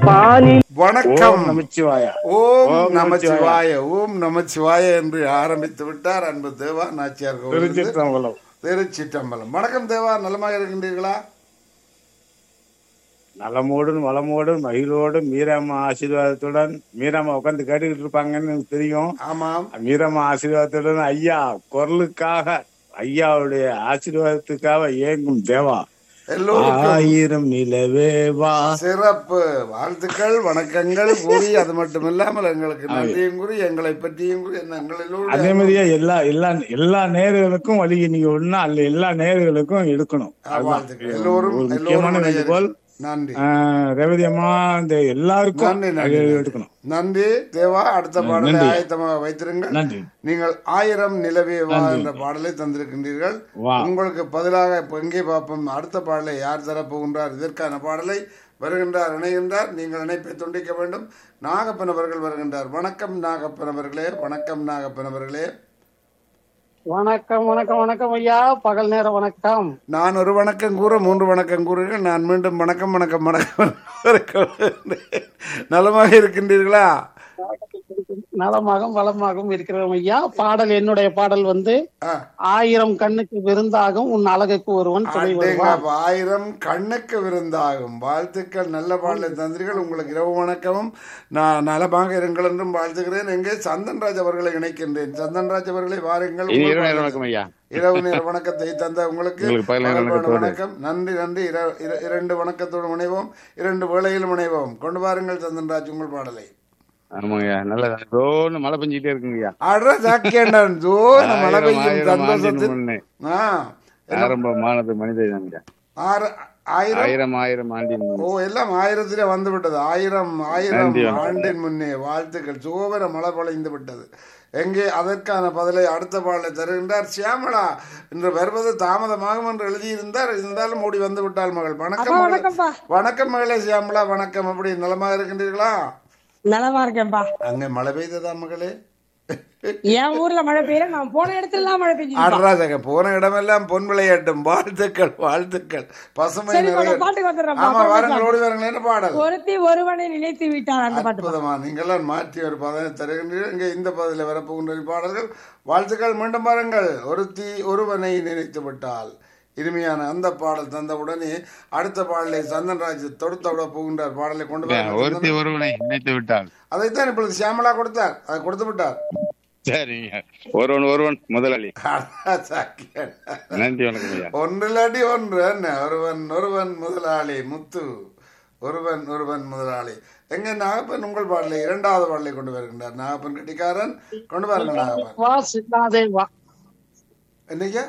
பாலில் வணக்கம் ஓம் நமச்சிவாயா ஓம் ஓம் நமச்சிவாய ஓம் நமச்சிவாய என்று ஆரம்பித்து விட்டார் அன்பு தேவா நாச்சியார் கோவிலிருந்து. திருச்சிற்றம்பலம் திருச்சிற்றம்பலம் வணக்கம் தேவா நலமாக இருக்கின்றீர்களா நலமோடும் வளமோடும் மகிழோடும் மீராமா ஆசீர்வாதத்துடன் மீராமா உட்காந்து கேட்டுக்கிட்டு இருப்பாங்கன்னு எனக்கு தெரியும் ஆமாம் மீராமா ஆசீர்வாதத்துடன் ஐயா குரலுக்காக ஐயாவுடைய ஆசீர்வாதத்துக்காக ஏங்கும் தேவா எல்லோருக்கும் ஆயிரம் நிலவே வா சிறப்பு வாழ்த்துக்கள் வணக்கங்கள் கூறி அது மட்டும் இல்லாமல் எங்களுக்கு நன்றியும் கூறி எங்களை பற்றியும் கூறி எங்கள் எல்லோருடைய அதே மாதிரியே எல்லா எல்லா எல்லா நேர்களுக்கும் வழி நீங்க ஒண்ணா அல்ல எல்லா நேர்களுக்கும் எடுக்கணும் வாழ்த்துக்கள் எல்லோரும் ஒரு முக்கியமான எல்லோரும் வேண்டுகோள் நன்றி ஆஹ், ரேவதி அம்மா இந்த எல்லாருக்கும் நன்றி நன்றி அது நன்றி. எடுக்கணும் நன்றி தேவா அடுத்த பாடலை நன்றி. ஆயத்தமாக வைத்திருங்கள் நன்றி நீங்கள் ஆயிரம் நிலவே வா என்ற பாடலை தந்திருக்கின்றீர்கள் வா. உங்களுக்கு பதிலாக இப்ப எங்கே பார்ப்போம் அடுத்த பாடலை யார் தரப்போகின்றார் இதற்கான பாடலை வருகின்றார் இணைகின்றார் நீங்கள் இணைப்பை துண்டிக்க வேண்டும் நாகப்பன் அவர்கள் வருகின்றார் வணக்கம் நாகப்பன் அவர்களே வணக்கம் நாகப்பன் அவர்களே வணக்கம் வணக்கம் வணக்கம் ஐயா பகல் நேர வணக்கம் நான் ஒரு வணக்கம் கூற மூன்று வணக்கம் கூறுகிறேன் நான் மீண்டும் வணக்கம் வணக்கம் வணக்கம் கூறுகின்றேன். நலமாக இருக்கின்றீர்களா நலமாகவும் வளமாகவும் இருக்கிறோம் ஐயா பாடல் என்னுடைய பாடல் வந்து ஆ. ஆயிரம் கண்ணுக்கு விருந்தாகும் உன் அழகுக்கு ஒருவன் துணை வருவான் அடேங்கப்பா, ஆயிரம் கண்ணுக்கு விருந்தாகும் வாழ்த்துக்கள் நல்ல பாடலை தந்திரிகள் உங்களுக்கு இரவு வணக்கமும் நான் நலமாக இருங்கள் என்றும் வாழ்த்துகிறேன் எங்கே சந்தன்ராஜ் அவர்களை இணைக்கின்றேன் சந்தன்ராஜ் அவர்களை வாருங்கள் இனி உங்கள் இரவு நேர பாடலை- வணக்கம் ஐயா இரவு நேர வணக்கத்தை தந்த உங்களுக்கு உங்களுக்கு பகல் நேர பகல் வணக்கத்தோடு. வணக்கம் நன்றி நன்றி இர- இர- இரண்டு வணக்கத்தோடு முனைவோம் இரண்டு வேளையிலும் முனைவோம் கொண்டு வாருங்கள் சந்தன்ராஜ் உங்கள் பாடலை ஆமாங்கய்யா நல்ல ரோன்னு மழை பெஞ்சிட்டே இருக்குங்கய்யா அட சாக்கியண்டன் ஜோர் மழை ஆயிரம் பெய்யும் ஆயிரம் ஆண்டின் சந்தோஷத்தில் முன்னே ஆ ஆரம்பமானது மனிதன்யா ஆறு ஆயிரம் ஆயிரம் ஆயிரம் ஆண்டின் முன்னே ஓ எல்லாம் ஆயிரத்திலே வந்து விட்டது ஆயிரம் ஆயிரம் நன்றி, வணக்கம். ஆண்டின் முன்னே வாழ்த்துக்கள் சோபர மழை பொழிந்து விட்டது எங்கே அதற்கான பதிலை அடுத்த பாடலை தருகின்றார் சியாமளா இன்று வருவது தாமதமாகும் என்று எழுதியிருந்தார் இருந்தாலும் ஓடி வந்து விட்டாள் மகள் வணக்கம் மகளே. வணக்கம்ப்பா. வணக்கம் மகளே சியாமளா வணக்கம் அப்படி நலமாக இருக்கின்றீர்களா நலமா இருக்கேன்பா அங்கே மழை பெய்ததா மகளே என் ஊர்ல மழை பெய்யல நான் போன இடத்துல மழை பெய்யுது அட்ராஜக போன இடமெல்லாம் பொன் விளையாட்டும் வாழ்த்துக்கள் வாழ்த்துக்கள் பசுமை சரி, நிறைய இப்ப பாட்டுக்கு வந்துடுறேன்ப்பா. ஆமா வாருங்கள் ஓடி வாருங்கள் என்ன பாடல் ஒருத்தி ஒருவனை நினைத்து விட்டார் அந்த பாட்டு அற்புதமா நீங்களாம் மாற்றி ஒரு பதனை தருகின்றீர்கள் இங்கே இந்த பதில வரப்போகின்ற பாடல்கள் வாழ்த்துக்கள் மீண்டும் பாருங்கள் ஒருத்தி ஒருவனை நினைத்து விட்டால் இனிமையான அந்த பாடல் தந்த உடனே அடுத்த பாடலை சந்தன்ராஜ் தொடுத்த விட போகின்றார் பாடலை கொண்டு ஒருத்தி வாருங்கள். ஒருவனை நினைத்து விட்டாள் அதைத்தான் இப்பொழுது சியாமலா கொடுத்தார் அதை கொடுத்து விட்டார் சரிங்க ஒருவன் ஒருவன் முதலாளி சாக்கியன். நன்றி வணக்கம் ஐயா ஒன்றிலடி ஒன்று என்ன ஒருவன் ஒருவன் முதலாளி முத்து ஒருவன் ஒருவன் முதலாளி எங்க நாகப்பன் உங்கள் பாடலை இரண்டாவது பாடலை கொண்டு வருகின்றார் நாகப்பன் கட்டிக்காரன் கொண்டு பாருங்கள் நாகப்பன் வா செல்லாதே வா என்னையா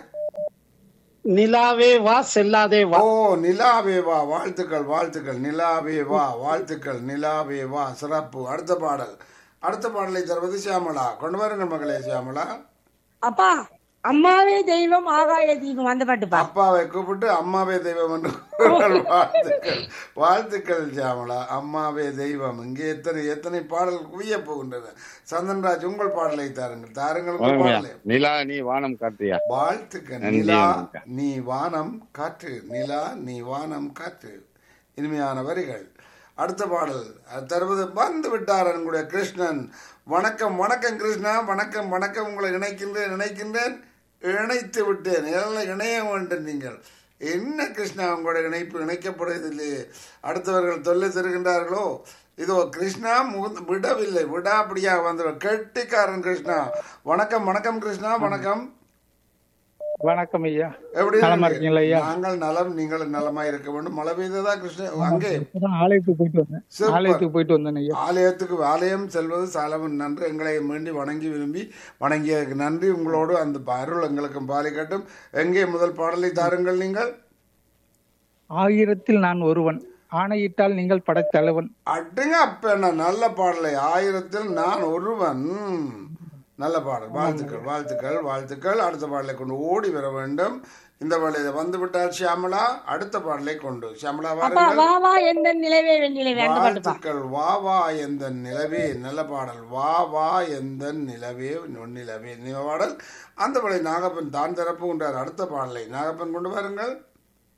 நிலாவே வா செல்லாதே வா ஓ நிலாவே வா வாழ்த்துக்கள் வாழ்த்துக்கள் நிலாவே வா வாழ்த்துக்கள் நிலாவே வா சிறப்பு அடுத்த பாடல் அடுத்த பாடலை தருவது சியாமலா கொண்டு வாருங்கள் மகளே சியாமலா அப்பா அம்மாவே தெய்வம் ஆகாய தீபம் அந்த பாட்டுப்பா அப்பாவை கூப்பிட்டு அம்மாவே தெய்வம் என்று கூறுங்கள். வாழ்த்துக்கள் வாழ்த்துக்கள் சியாமலா அம்மாவே தெய்வம் இங்கே எத்தனை எத்தனை பாடல் குவிய போகின்றன சந்தன்ராஜ் உங்கள் பாடலை தாருங்கள் தாருங்கள் உங்கள் வணக்கம் ஐயா பாடலை நிலா நீ வானம் காட்டியா வாழ்த்துக்கள் நன்றி, நிலா வணக்கம். நீ வானம் காற்று நிலா நீ வானம் காற்று இனிமையான வரிகள் அடுத்த பாடல் அது தருவது வந்து விட்டார் எங்களுடைய கிருஷ்ணன் வணக்கம் வணக்கம் கிருஷ்ணா வணக்கம் வணக்கம் உங்களை இணைக்கின்றேன் இணைக்கின்றேன் இணைத்து விட்டேன் எல்லாம் இணைய வேண்டும் நீங்கள் என்ன கிருஷ்ணா உங்களுடைய இணைப்பு இணைக்கப்படுவதில்லையே அடுத்தவர்கள் தொல்லை தருகின்றார்களோ இதோ கிருஷ்ணா முகுந்த- விடவில்லை விடாப்படியாக வந்து கெட்டிக்காரன் கிருஷ்ணா வணக்கம் வணக்கம் கிருஷ்ணா வணக்கம் வணக்கம் ஐயா எப்படி நலமா இருக்கு? இருக்கீங்களா ஐயா? நாங்கள் நலம் நீங்கள் நலமா இருக்க வேண்டும் மழை பெய்ததா கிருஷ்ண அங்கே இப்பதான் ஆலயத்துக்கு போயிட்டு வந்தேன் சூப்பர். ஆலயத்துக்கு போயிட்டு வந்தேன் ஐயா ஆலயத்துக்கு ஆலயம் செல்வது சாலமன் நன்று எங்களை வேண்டி வணங்கி விரும்பி வணங்கியதற்கு நன்றி உங்களோடு அந்த அருள் எங்களுக்கும் பாலிக்கட்டும் எங்கே முதல் பாடலை தாருங்கள் நீங்கள் ஆயிரத்தில் நான் ஒருவன் ஆணையிட்டால் நீங்கள் படைத்தலைவன் அட்டுங்க அப்ப என்ன நல்ல பாடலை ஆயிரத்தில் நான் ஒருவன் நல்ல பாடல் வாழ்த்துக்கள் வாழ்த்துக்கள் வாழ்த்துக்கள் அடுத்த பாடலை கொண்டு ஓடி வர வேண்டும் இந்த பாடலை வந்து விட்டால் சியாமலா அடுத்த பாடலை கொண்டு சியாமலா அப்பா வாருங்கள் வா வா எந்த நிலவே வெண்ணிலவே அந்த பாட்டுப்பா வாழ்த்துக்கள் வா வா எந்த நிலவே நல்ல பாடல் வா வா எந்த நிலவே நொன்னிலவே இந்த பாடல் அந்த பாடலை நாகப்பன் தான் தரப்புகின்றார் அடுத்த பாடலை நாகப்பன் கொண்டு வாருங்கள்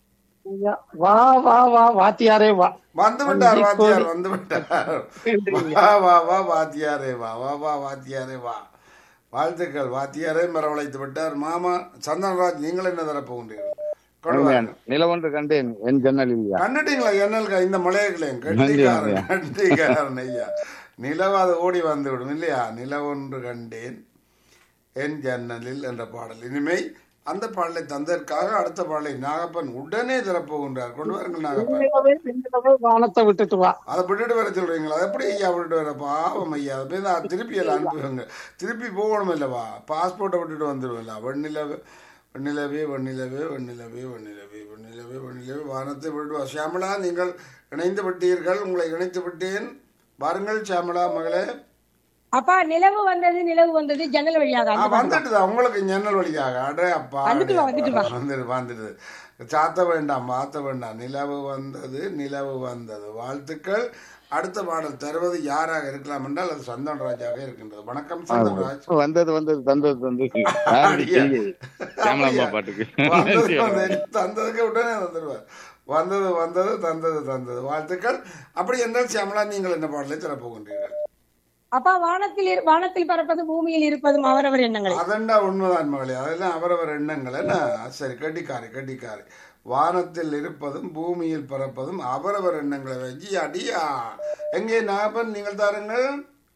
ஐயா, வா வா வா வாத்தியாரே வா வந்து விட்டார் வஞ்சி வாத்தியார் கோழி. வந்து விட்டார் நன்றிங்க. வா வா வா வாத்தியாரே வா வா வா வாத்தியாரே வா வாழ்த்துக்கள் வாத்தியாரே மரவழைத்து விட்டார் மாமா சந்தனராஜ் நீங்கள் என்ன தர போகின்றீர்கள் கொண்டு வாருங்கள். நிலவொன்று கண்டேன் என் ஜன்னலில்யா கண்டுட்டீங்களா என்னல்கா இந்த மலையர்களையும் நன்றி, கட்டிக்காரன் ஐயா. கட்டிக்காரன் ஐயா நிலவாது ஓடி வந்து விடும் இல்லையா நிலவொன்று கண்டேன் என் ஜன்னலில் என்ற பாடல் இனிமை அந்த பாடலை தந்ததற்காக அடுத்த பாடலை நாகப்பன் உடனே தரப்போகின்றார் கொண்டு வாருங்கள் நாகப்பன் வெண்ணிலவே, வெண்ணிலவே வானத்தை விட்டுட்டு வா அதை விட்டுட்டு வர சொல்றீங்களா அதை எப்படி ஐயா விட்டுட்டு வர பாவம் ஐயா அதை போய் தான் திருப்பி எல்லாம் அனுப்புவாங்க திருப்பி போகணும் இல்லவா பாஸ்போர்ட்டை விட்டுட்டு வந்துடுவில்ல வெண்ணிலவே வெண்ணிலவே வெண்ணிலவே வெண்ணிலவே வெண்ணிலவே வெண்ணிலவே வெண்ணிலவே வானத்தை விட்டுட்டு வா சியாமளா நீங்கள் இணைந்து விட்டீர்கள் உங்களை இணைத்து விட்டேன் பாருங்கள் சியாமளா மகளே அப்பா நிலவு வந்தது நிலவு வந்தது ஜன்னல் வழியாக ஆ, அந்த பக்கம். வந்துட்டுதா உங்களுக்கு ஜன்னல் வழியாக அடே அப்பா வந்துட்டு வா, வந்துட்டு வா. வந்துட்டு வந்துட்டு சாத்த வேண்டாம் மாத்த வேண்டாம் நிலவு வந்தது நிலவு வந்தது வாழ்த்துக்கள் அடுத்த பாடல் தருவது யாராக இருக்கலாம் என்றால் அது சந்தன் ராஜாக இருக்கின்றது வணக்கம் சந்தன் ராஜ் வந்தது வந்தது தந்தது தந்தது அப்படியா? கேமலாமா அப்படியா? பாட்டுக்கு வந்தது வந்தது, தந்ததுக்கு உடனே தந்துடுவார் வந்தது வந்தது தந்தது தந்தது வாழ்த்துக்கள் அப்படி என்றால் சியாமலா நீங்கள் என்ன பாடலை தரப்போகின்றீர்கள் அப்பா வானத்தில் இரு- வானத்தில் பறப்பது பூமியில் இருப்பதும் அவரவர் எண்ணங்களே அதண்டா உண்மைதான் மகளே அதெல்லாம் அவரவர் எண்ணங்கள் என்ன சரி கட்டிக்காரி கட்டிக்காரி வானத்தில் இருப்பதும் பூமியில் பறப்பதும் அவரவர் எண்ணங்களை வச்சு அடியா எங்கே நாகப்பன் நீங்கள் தாருங்கள்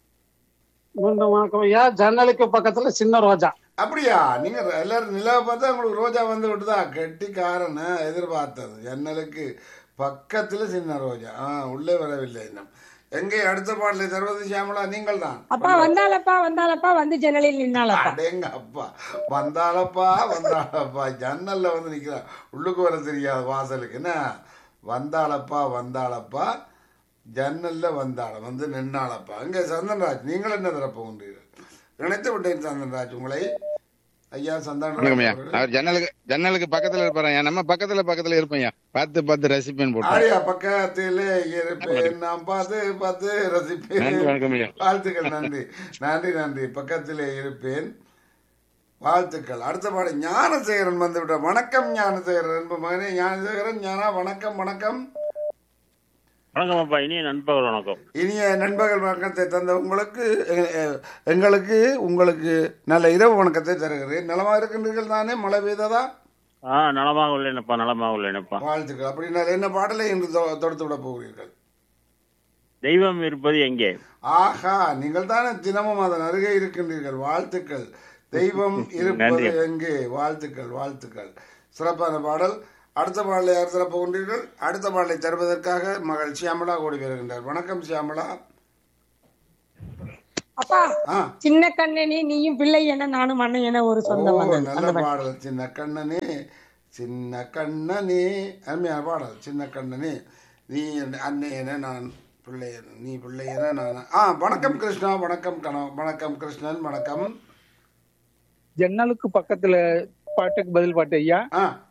மீண்டும் வணக்கம் ஐயா ஜன்னலுக்கு பக்கத்துல சின்ன ரோஜா அப்படியா நீங்க எல்லாரும் நிலவை பார்த்தா உங்களுக்கு ரோஜா வந்து விட்டுதா கெட்டிக்காரன் எதிர்பார்த்தது ஜன்னலுக்கு பக்கத்துல சின்ன ரோஜா ஆ உள்ளே வரவில்லை இன்னும் எங்கே அடுத்த பாடலை தருவது சியாமலா நீங்கள் தான் அப்பா வந்தாலப்பா வந்தாலப்பா வந்து ஜன்னலில் நின்னாலப்பா அடேங்க அப்பா வந்தாளப்பா வந்தாளப்பா ஜன்னல்ல வந்து நிக்கிறா உள்ளுக்கு வர தெரியாது வாசலுக்கு என்ன வந்தாளப்பா வந்தாளப்பா ஜன்னல்ல வந்தாள வந்து நின்னாளப்பா இங்க சந்தன்ராஜ் நீங்கள் என்ன தரப்போகின்றீர்கள் நினைத்து விட்டேன் சந்தன்ராஜ் உங்களை ஐயா வணக்கம் ஐயா சந்தன்ராஜ் அவர் ஜன்னலுக்கு ஜன்னலுக்கு பக்கத்துல இருப்பாரு நம்ம பக்கத்துல பக்கத்துல இருப்போம் பார்த்து பார்த்து ரசிப்பேன் போட்டு ஆரியா பக்கத்திலே இருப்பேன் நான் பார்த்து பார்த்து நன்றி ரசிப்பேன் வணக்கம் ஐயா வாழ்த்துக்கள் நன்றி நன்றி நன்றி பக்கத்திலே இருப்பேன் வாழ்த்துக்கள் அடுத்த பாடு ஞானசேகரன் வந்து விட்டார் வணக்கம் ஞானசேகரன் அன்பு மகனே ஞானசேகரன் ஞானா வணக்கம் வணக்கம் வணக்கம் அப்பா இனிய நண்பர்கள் வணக்கம் இனிய நண்பர்கள் வணக்கத்தை தந்த உங்களுக்கு எ- எ- எங்களுக்கு உங்களுக்கு நல்ல இரவு வணக்கத்தை தருகிறேன் நலமா இருக்கின்றீர்கள் தானே மழை பெய்ததா ஆ நலமாக உள்ளேனப்பா நலமாக உள்ளேனப்பா வாழ்த்துக்கள் அப்படின்னா என்ன பாடலை இன்று தொ- தொடுத்து விட போகிறீர்கள் தெய்வம் இருப்பது எங்கே ஆஹா நீங்கள் தானே தினமும் அதன் அருகே இருக்கின்றீர்கள் வாழ்த்துக்கள் தெய்வம் இருப்பது நன்றி. எங்கே வாழ்த்துக்கள் வாழ்த்துக்கள் சிறப்பான பாடல் அடுத்த பாடலை யார் தரப் போகின்றீர்கள் அடுத்த பாடலை தருவதற்காக மகள் சியாமலா ஓடி வருகின்றார் வணக்கம் சியாமலா அப்பா ஆ சின்ன கண்ணனே நீயும் பிள்ளை என நானும் அண்ணன் என ஒரு ஓ சொந்தம் வந்தது நல்ல அந்த மாதிரி. பாடல் சின்ன கண்ணனே சின்ன கண்ணனே அருமையான பாடல் சின்ன கண்ணனே நீ என் அன்னை என நான் பிள்ளை என நீ பிள்ளை என நான் ஆ வணக்கம் கிருஷ்ணா வணக்கம் கண வணக்கம் கிருஷ்ணன் வணக்கம் ஜன்னலுக்கு பக்கத்துல பாட்டுக்கு பதில் பாட்டு ஐயா ஆ